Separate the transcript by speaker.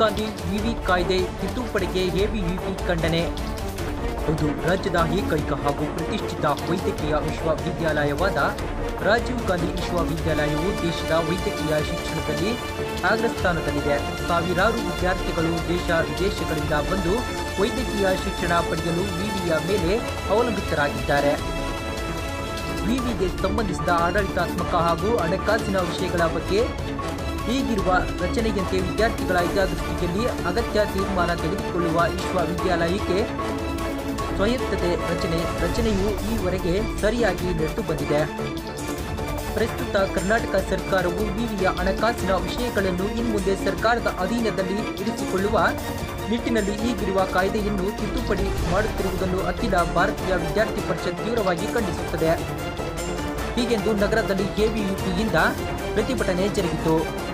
Speaker 1: ಗಾಂಧಿ ವಿವಿ ಕಾಯ್ದೆ ತಿದ್ದುಪಡಿಗೆ ಎಬಿವಿಪಿ ಖಂಡನೆ ಹೌದು ರಾಜ್ಯದ ಏಕೈಕ ಹಾಗೂ ಪ್ರತಿಷ್ಠಿತ ವೈದ್ಯಕೀಯ ವಿಶ್ವವಿದ್ಯಾಲಯವಾದ ರಾಜೀವ್ ಗಾಂಧಿ ವಿಶ್ವವಿದ್ಯಾಲಯವು ದೇಶದ ವೈದ್ಯಕೀಯ ಶಿಕ್ಷಣದಲ್ಲಿ ಅಗ್ರಸ್ಥಾನದಲ್ಲಿದೆ ಸಾವಿರಾರು ವಿದ್ಯಾರ್ಥಿಗಳು ದೇಶ ವಿದೇಶಗಳಿಂದ ಬಂದು ವೈದ್ಯಕೀಯ ಶಿಕ್ಷಣ ಪಡೆಯಲು ವಿವಿಯ ಮೇಲೆ ಅವಲಂಬಿತರಾಗಿದ್ದಾರೆ ವಿವಿಗೆ ಸಂಬಂಧಿಸಿದ ಆಡಳಿತಾತ್ಮಕ ಹಾಗೂ ಹಣಕಾಸಿನ ವಿಷಯಗಳ ಬಗ್ಗೆ ಈಗಿರುವ ರಚನೆಯಂತೆ ವಿದ್ಯಾರ್ಥಿಗಳ ಹಿತದೃಷ್ಟಿಯಲ್ಲಿ ಅಗತ್ಯ ತೀರ್ಮಾನ ತೆಗೆದುಕೊಳ್ಳುವ ವಿಶ್ವವಿದ್ಯಾಲಯಕ್ಕೆ ಸ್ವಾಯತ್ತತೆ ರಚನೆ ರಚನೆಯು ಈವರೆಗೆ ಸರಿಯಾಗಿ ನಡೆದು ಬಂದಿದೆ ಪ್ರಸ್ತುತ ಕರ್ನಾಟಕ ಸರ್ಕಾರವು ವಿವಿಯ ಹಣಕಾಸಿನ ವಿಷಯಗಳನ್ನು ಇನ್ಮುಂದೆ ಸರ್ಕಾರದ ಅಧೀನದಲ್ಲಿ ಇರಿಸಿಕೊಳ್ಳುವ ನಿಟ್ಟಿನಲ್ಲಿ ಈಗಿರುವ ಕಾಯ್ದೆಯನ್ನು ತಿದ್ದುಪಡಿ ಮಾಡುತ್ತಿರುವುದನ್ನು ಅಖಿಲ ಭಾರತೀಯ ವಿದ್ಯಾರ್ಥಿ ಪರಿಷತ್ ತೀವ್ರವಾಗಿ ಖಂಡಿಸುತ್ತದೆ ಹೀಗೆಂದು ನಗರದಲ್ಲಿ ಎಬಿಯುಪಿಯಿಂದ ಪ್ರತಿಭಟನೆ ಜರುಗಿತು